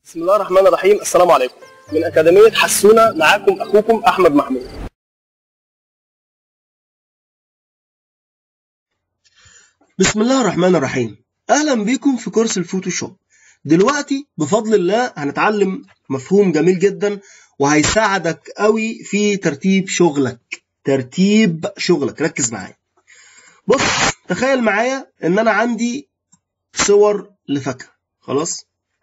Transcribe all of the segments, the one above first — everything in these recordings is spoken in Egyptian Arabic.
بسم الله الرحمن الرحيم السلام عليكم من أكاديمية حسونة معاكم أخوكم أحمد محمود بسم الله الرحمن الرحيم اهلا بيكم في كورس الفوتوشوب دلوقتي بفضل الله هنتعلم مفهوم جميل جدا وهيساعدك قوي في ترتيب شغلك ترتيب شغلك ركز معايا بص تخيل معايا ان انا عندي صور لفاكهه خلاص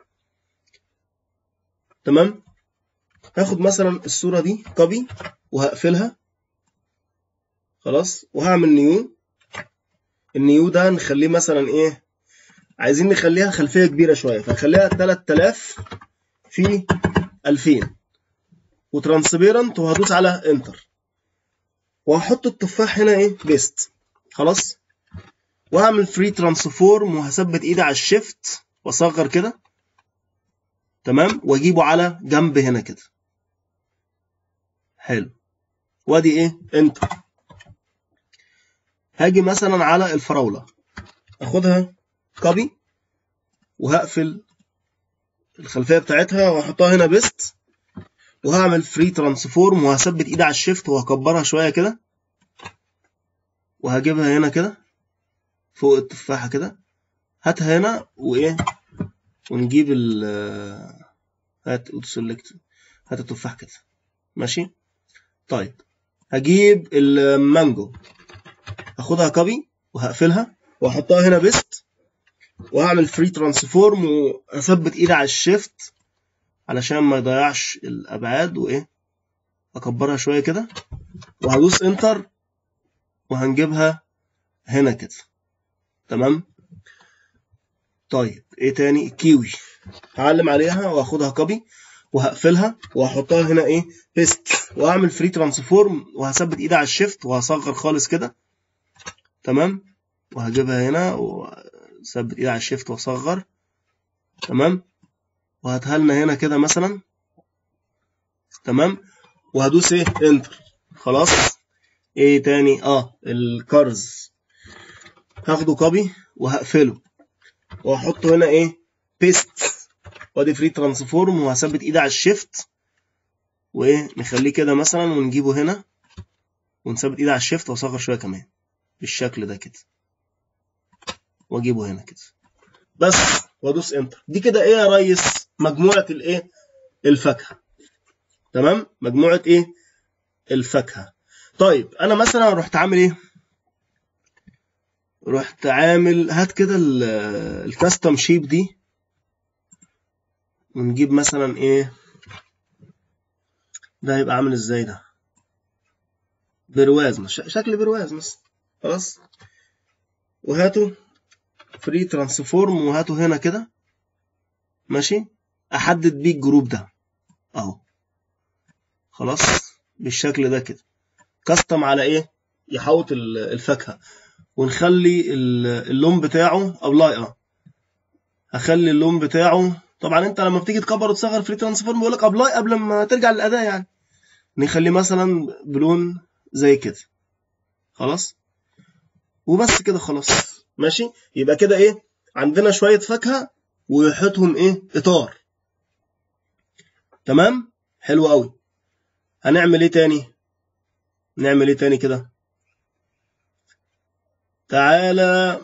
تمام هاخد مثلا الصوره دي كوبي وهقفلها خلاص وهعمل نيو النيو ده نخليه مثلا ايه عايزين نخليها خلفيه كبيره شويه فنخليها 3000 في 2000 وترانسبيرنت وهدوس على انتر وهحط التفاح هنا ايه بيست خلاص وهعمل فري ترانسفورم وهثبت ايدي على الشيفت واصغر كده تمام واجيبه على جنب هنا كده حلو وادي ايه انتر هاجي مثلا على الفراولة اخدها كوبي وهقفل الخلفية بتاعتها واحطها هنا بيست وهعمل فري ترانسفورم وهثبت ايدي على الشيفت وهكبرها شوية كده وهجيبها هنا كده فوق التفاحة كده هاتها هنا وايه ونجيب ال هات سيلكت هات التفاح كده ماشي طيب هجيب المانجو هاخدها كوبي وهقفلها واحطها هنا بيست وهعمل فري ترانسفورم واثبت ايدي على الشيفت علشان ما يضيعش الابعاد وايه اكبرها شويه كده وهدوس انتر وهنجيبها هنا كده تمام طيب ايه تاني كيوي هعلم عليها واخدها كوبي وهقفلها وهحطها هنا ايه بيست واعمل فري ترانسفورم وهثبت ايدي على الشيفت وهصغر خالص كده تمام وهجيبها هنا وثبت ايدي على الشيفت واصغر تمام وهاتها لنا هنا كده مثلا تمام وهدوس ايه انتر خلاص ايه تاني اه الكارز هاخده كوبي وهقفله واحطه هنا ايه بيست وادي فري ترانسفورم وهثبت ايدي على الشيفت وايه نخليه كده مثلا ونجيبه هنا ونثبت ايدي على الشيفت واصغر شويه كمان بالشكل ده كده واجيبه هنا كده بس وادوس انتر دي كده ايه يا ريس مجموعه الايه الفاكهه تمام مجموعه ايه الفاكهه طيب انا مثلا رحت عامل ايه رحت عامل هات كده الكاستم شيب دي ونجيب مثلا ايه ده هيبقى عامل ازاي ده برواز شكل برواز مثلا خلاص وهاتوا فري ترانسفورم وهاتوا هنا كده ماشي احدد بيه الجروب ده اهو خلاص بالشكل ده كده كاستم على ايه يحوط الفاكهه ونخلي اللون بتاعه ابلاي اه هخلي اللون بتاعه طبعا انت لما بتيجي تكبر وتصغر فري ترانسفورم بيقول لك ابلاي قبل ما ترجع للاداه يعني نخليه مثلا بلون زي كده خلاص وبس كده خلاص ماشي يبقى كده ايه عندنا شويه فاكهه ويحطهم ايه اطار تمام حلو قوي هنعمل ايه تاني نعمل ايه تاني كده تعالى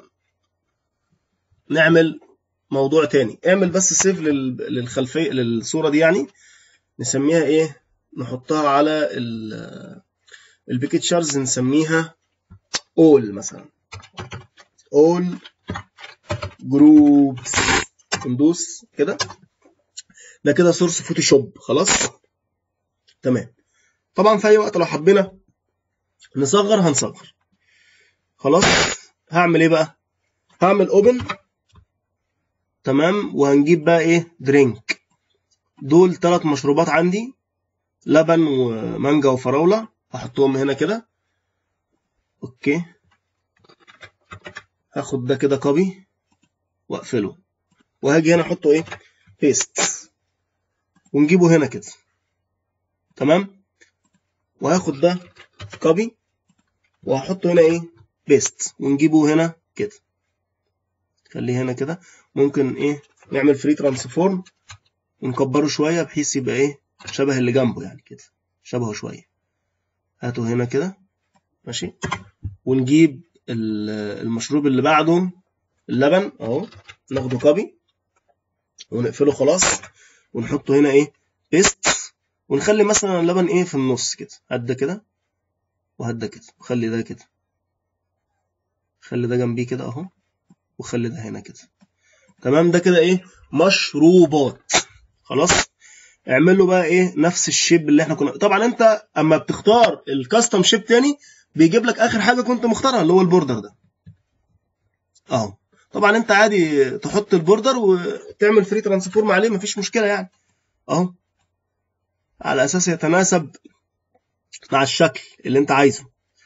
نعمل موضوع تاني اعمل بس سيف للخلفيه للصوره دي يعني نسميها ايه نحطها على البيكتشرز نسميها all مثلا all groups ندوس كده ده كده سورس فوتوشوب خلاص تمام طبعا في اي وقت لو حبينا نصغر هنصغر خلاص هعمل ايه بقى هعمل اوبن تمام وهنجيب بقى ايه درينك دول ثلاث مشروبات عندي لبن ومانجا وفراوله هحطهم هنا كده اوكي هاخد ده كده كوبي واقفله وهاجي هنا احطه ايه بيست ونجيبه هنا كده تمام وهاخد ده كوبي وهحطه هنا ايه بيست ونجيبه هنا كده خليه هنا كده ممكن ايه نعمل فري ترانسفورم ونكبره شويه بحيث يبقى ايه شبه اللي جنبه يعني كده شبهه شويه هاته هنا كده ماشي ونجيب ال- المشروب اللي بعده اللبن اهو ناخده كوبي ونقفله خلاص ونحطه هنا ايه بيست ونخلي مثلا اللبن ايه في النص كده هات ده كده وهات ده كده وخلي ده كده خلي ده جنبيه كده اهو وخلي ده هنا كده تمام ده كده ايه مشروبات خلاص اعمل له بقى ايه نفس الشيب اللي احنا كنا طبعا انت اما بتختار الكاستم شيب تاني بيجيب لك اخر حاجه كنت مختارها اللي هو البوردر ده اهو طبعا انت عادي تحط البوردر وتعمل فري ترانسفورم عليه مفيش مشكله يعني اهو على اساس يتناسب مع الشكل اللي انت عايزه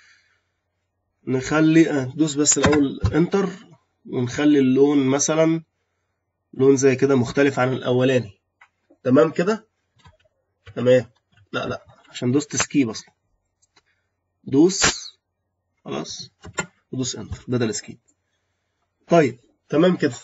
نخلي آه، دوس بس الاول انتر ونخلي اللون مثلا لون زي كده مختلف عن الاولاني تمام كده تمام لا لا عشان دوست سكيب اصلا دوس خلاص ودوس انتر بدل سكيب طيب تمام كده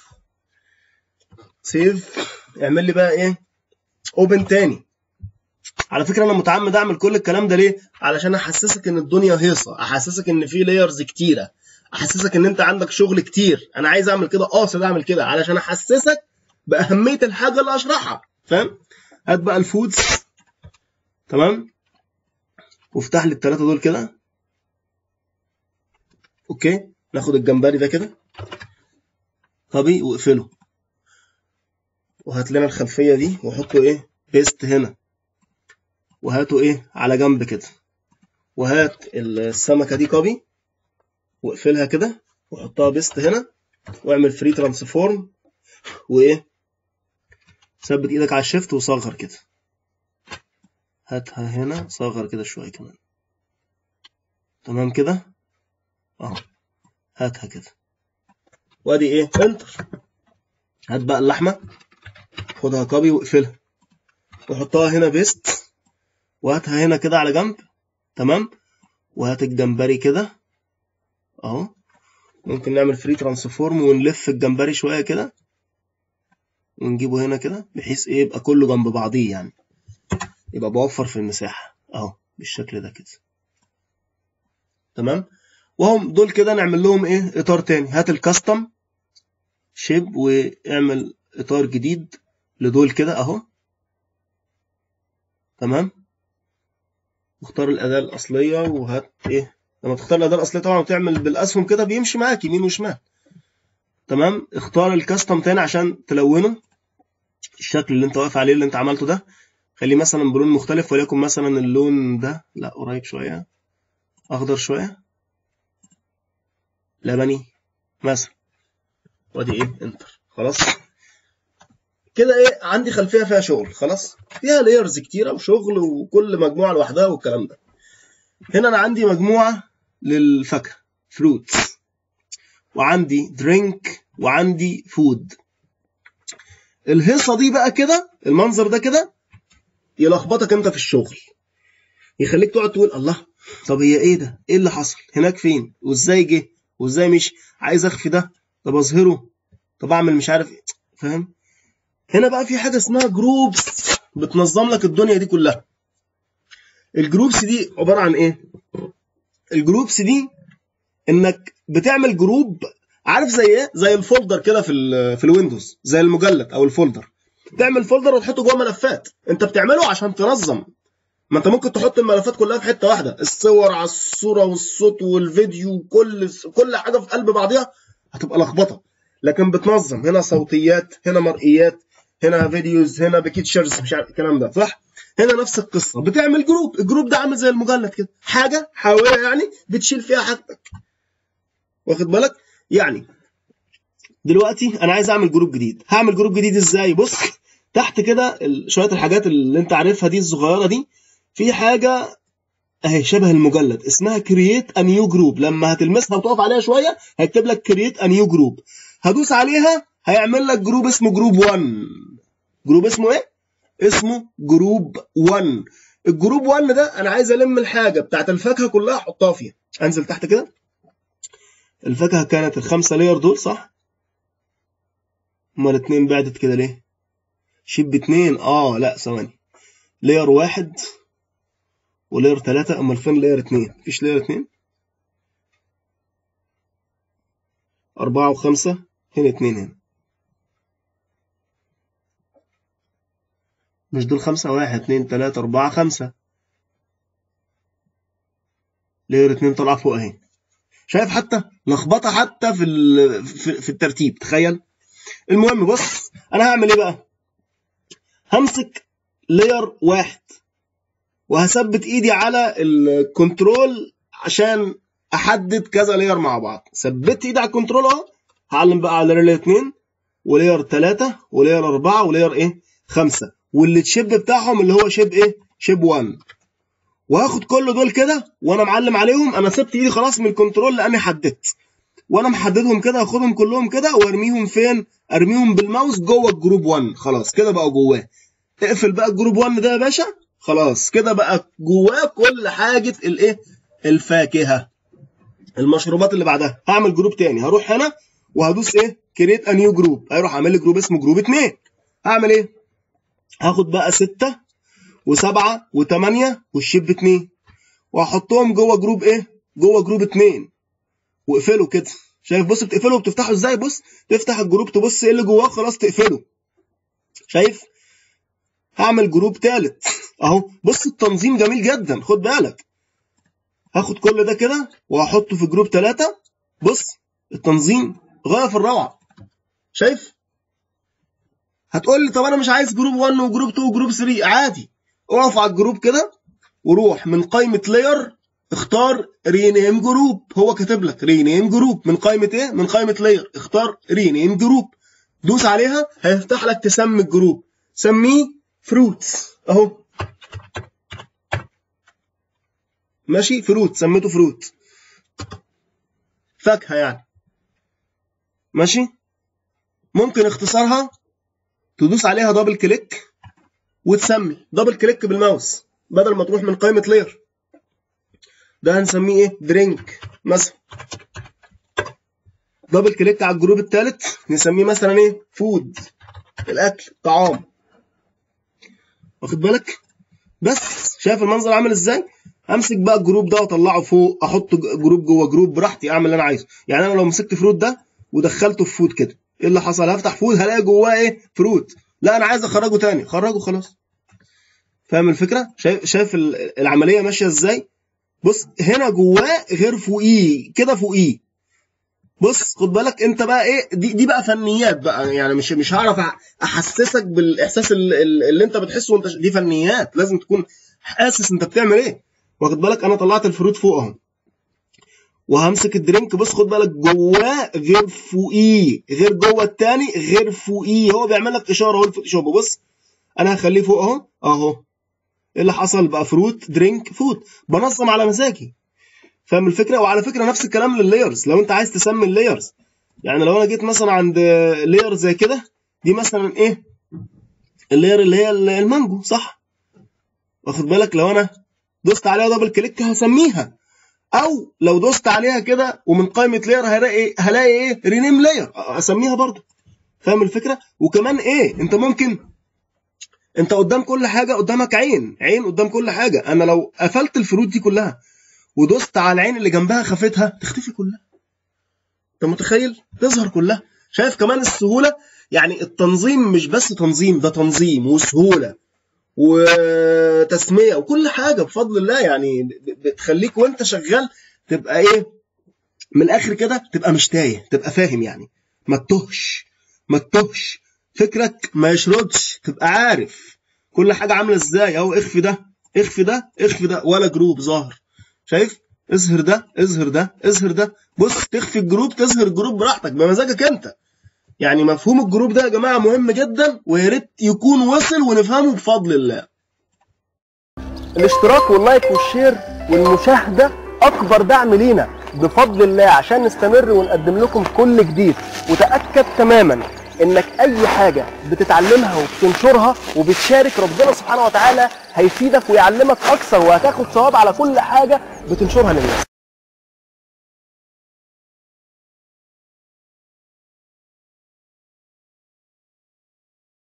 سيف اعمل لي بقى ايه اوبن تاني على فكره انا متعمد اعمل كل الكلام ده ليه علشان احسسك ان الدنيا هيصه احسسك ان في لايرز كتيره احسسك ان انت عندك شغل كتير انا عايز اعمل كده قاصد اعمل كده علشان احسسك باهميه الحاجه اللي اشرحها فاهم هات بقى الفودز تمام وافتح لي الثلاثه دول كده اوكي ناخد الجمبري ده كده كوبي واقفله وهات لنا الخلفيه دي وحطه ايه بيست هنا وهاته ايه على جنب كده وهات السمكه دي كوبي واقفلها كده وحطها بيست هنا واعمل فري ترانسفورم وايه ثبت ايدك على الشيفت وصغر كده هاتها هنا صغر كده شويه كمان تمام كده اهو هاتها كده وادي ايه انتر هات بقى اللحمه خدها كوبي واقفلها وحطها هنا بيست وهاتها هنا كده على جنب تمام وهات الجمبري كده اهو ممكن نعمل فري ترانسفورم ونلف الجمبري شويه كده ونجيبه هنا كده بحيث ايه يبقى كله جنب بعضيه يعني يبقى بوفر في المساحه اهو بالشكل ده كده تمام وهم دول كده نعمل لهم ايه اطار تاني هات الكاستم شيب واعمل اطار جديد لدول كده اهو تمام واختار الاداه الاصليه وهات ايه لما تختار الاداه الاصليه طبعا وتعمل بالاسهم كده بيمشي معاك يمين وشمال تمام اختار الكاستم تاني عشان تلونه الشكل اللي انت واقف عليه اللي انت عملته ده خليه مثلا بلون مختلف وليكن مثلا اللون ده لا قريب شويه اخضر شويه لبني مثلا وادي ايه انتر خلاص كده ايه عندي خلفيه فيها شغل خلاص فيها لايرز كتيره وشغل وكل مجموعه لوحدها والكلام ده هنا انا عندي مجموعه للفاكهه فروتس وعندي درينك وعندي فود الهيصه دي بقى كده المنظر ده كده يلخبطك انت في الشغل يخليك تقعد تقول الله طب هي ايه ده ايه اللي حصل هناك فين وازاي جه وازاي مشي عايز اخفي ده طب اظهره طب اعمل مش عارف ايه فاهم هنا بقى في حاجه اسمها جروبس بتنظم لك الدنيا دي كلها الجروبس دي عباره عن ايه الجروبس دي انك بتعمل جروب عارف زي ايه زي الفولدر كده في ال في الويندوز زي المجلد او الفولدر تعمل فولدر وتحطه جوه ملفات انت بتعمله عشان تنظم ما انت ممكن تحط الملفات كلها في حته واحده الصور على الصوره والصوت والفيديو وكل كل حاجه في قلب بعضها هتبقى لخبطه لكن بتنظم هنا صوتيات هنا مرئيات هنا فيديوز هنا بيكتشرز مش عارف الكلام ده صح هنا نفس القصه بتعمل جروب الجروب ده عامل زي المجلد كده حاجه حاويه يعني بتشيل فيها حاجتك واخد بالك يعني دلوقتي انا عايز اعمل جروب جديد هعمل جروب جديد ازاي بص تحت كده ال- شويه الحاجات اللي انت عارفها دي الصغيره دي في حاجه اهي شبه المجلد اسمها كرييت ا نيو جروب لما هتلمسها وتقف عليها شويه هيكتب لك كرييت ا نيو جروب هدوس عليها هيعمل لك جروب اسمه جروب 1 جروب اسمه ايه اسمه جروب 1 الجروب 1 ده انا عايز الم الحاجه بتاعت الفاكهه كلها احطها فيها انزل تحت كده الفاكهه كانت الخمسه لير دول صح امال اتنين بعدت كده ليه شيب اتنين اه لا ثواني لاير واحد ولاير تلاتة امال فين لاير اتنين مفيش لاير اتنين أربعة وخمسة هنا اتنين هنا مش دول خمسة واحد اتنين تلاتة أربعة خمسة لاير اتنين طالعة فوق اهي شايف حتى لخبطة حتى في ال- في في الترتيب تخيل المهم بص أنا هعمل إيه بقى؟ همسك لاير واحد وهثبت ايدي على الكنترول عشان احدد كذا لاير مع بعض ثبت ايدي على الكنترول اهو هعلم بقى على لاير 2 ولاير 3 ولاير 4 ولاير ايه 5 واللي تشيب بتاعهم اللي هو شيب ايه شيب 1 وهاخد كل دول كده وانا معلم عليهم انا سبت ايدي خلاص من الكنترول لاني حددت وانا محددهم كده هاخدهم كلهم كده وارميهم فين ارميهم بالماوس جوه الجروب 1 خلاص كده بقى جواه اقفل بقى الجروب 1 ده يا باشا خلاص كده بقى جواه كل حاجه الايه الفاكهه المشروبات اللي بعدها هعمل جروب تاني هروح هنا وهدوس ايه كريت ا نيو جروب هيروح عامل لي جروب اسمه جروب 2 هعمل ايه هاخد بقى 6 و7 و8 والشيب 2 وهحطهم جوه جروب ايه جوه جروب 2 واقفله كده شايف بص بتقفله وبتفتحه ازاي بص تفتح الجروب تبص ايه اللي جواه خلاص تقفله شايف هعمل جروب تالت اهو بص التنظيم جميل جدا خد بالك هاخد كل ده كده وهحطه في جروب ثلاثة بص التنظيم غاية في الروعة شايف هتقول لي طب انا مش عايز جروب 1 وجروب 2 وجروب 3 عادي اقف على الجروب كده وروح من قائمة لاير اختار رينيم جروب هو كاتب لك رينيم جروب من قائمة ايه من قائمة لاير اختار رينيم جروب دوس عليها هيفتح لك تسمي الجروب سميه فروتس اهو ماشي فروت سميته فروت فاكهة يعني ماشي ممكن اختصارها تدوس عليها دبل كليك وتسمي دبل كليك بالماوس بدل ما تروح من قائمة لير ده هنسميه ايه درينك مثلا دبل كليك على الجروب الثالث نسميه مثلا ايه فود الاكل طعام واخد بالك بس شايف المنظر عامل ازاي امسك بقى الجروب ده واطلعه فوق احط جروب جوه جروب براحتي اعمل اللي انا عايزه يعني انا لو مسكت فروت ده ودخلته في فود كده ايه اللي حصل هفتح فود هلاقي جواه ايه فروت لا انا عايز اخرجه تاني خرجه خلاص فاهم الفكره شايف شايف ال- العمليه ماشيه ازاي بص هنا جواه غير فوقيه كده فوقيه بص خد بالك انت بقى ايه دي دي بقى فنيات بقى يعني مش مش هعرف أ- احسسك بالاحساس ال- ال- اللي انت بتحسه وانت ش- دي فنيات لازم تكون حاسس انت بتعمل ايه واخد بالك انا طلعت الفروت فوق اهو وهمسك الدرينك بص خد بالك جواه غير فوقيه غير جوه التاني غير فوقيه هو بيعمل لك اشاره اهو الفوتوشوب بص انا هخليه فوق اهو اهو ايه اللي حصل بقى فروت درينك فود بنظم على مزاجي فاهم الفكره وعلى فكره نفس الكلام لللايرز لو انت عايز تسمي اللايرز يعني لو انا جيت مثلا عند لاير زي كده دي مثلا ايه اللاير اللي هي المانجو صح واخد بالك لو انا دوست عليها دبل كليك هسميها او لو دوست عليها كده ومن قائمه لاير هلاقي هلاقي ايه رينيم لاير اسميها برضو فاهم الفكره وكمان ايه انت ممكن انت قدام كل حاجه قدامك عين عين قدام كل حاجه انا لو قفلت الفروت دي كلها ودوست على العين اللي جنبها خفتها تختفي كلها انت متخيل تظهر كلها شايف كمان السهوله يعني التنظيم مش بس تنظيم ده تنظيم وسهوله وتسميه وكل حاجه بفضل الله يعني ب- بتخليك وانت شغال تبقى ايه من الاخر كده تبقى مش تايه تبقى فاهم يعني ما تتهش ما تتهش فكرك ما يشردش تبقى عارف كل حاجه عامله ازاي اهو اخفي ده اخفي ده اخفي ده ولا جروب ظاهر شايف اظهر ده اظهر ده اظهر ده بص تخفي الجروب تظهر الجروب براحتك بمزاجك انت يعني مفهوم الجروب ده يا جماعه مهم جدا ويا ريت يكون وصل ونفهمه بفضل الله الاشتراك واللايك والشير والمشاهدة أكبر دعم لينا بفضل الله عشان نستمر ونقدم لكم كل جديد وتأكد تماما إنك أي حاجة بتتعلمها وبتنشرها وبتشارك ربنا سبحانه وتعالى هيفيدك ويعلمك أكثر وهتاخد ثواب على كل حاجة بتنشرها للناس